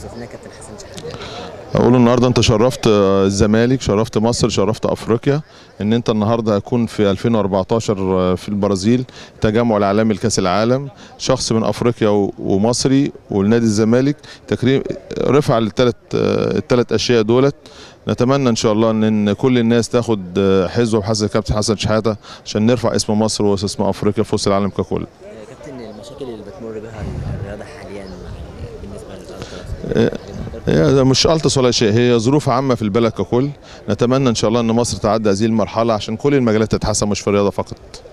شايفينها كابتن حسن شحاته اقول النهارده انت شرفت آه، الزمالك شرفت مصر شرفت افريقيا ان انت النهارده هيكون في 2014 آه، في البرازيل تجمع العالمي لكاس العالم شخص من افريقيا و- ومصري والنادي الزمالك تكريم رفع للثلاث الثلاث اشياء دولت نتمنى ان شاء الله ان إن كل الناس تاخد آه، حذو بحذو كابتن حسن شحاته عشان نرفع اسم مصر واسم افريقيا في وسط العالم ككل آه، كابتن المشاكل اللي بتمر بها الرياضه حاليا بالنسبه للالتراس هي ده مش التس ولا شيء هي ظروف عامه في البلد ككل نتمنى ان شاء الله ان مصر تعدي هذه المرحله عشان كل المجالات تتحسن مش في الرياضه فقط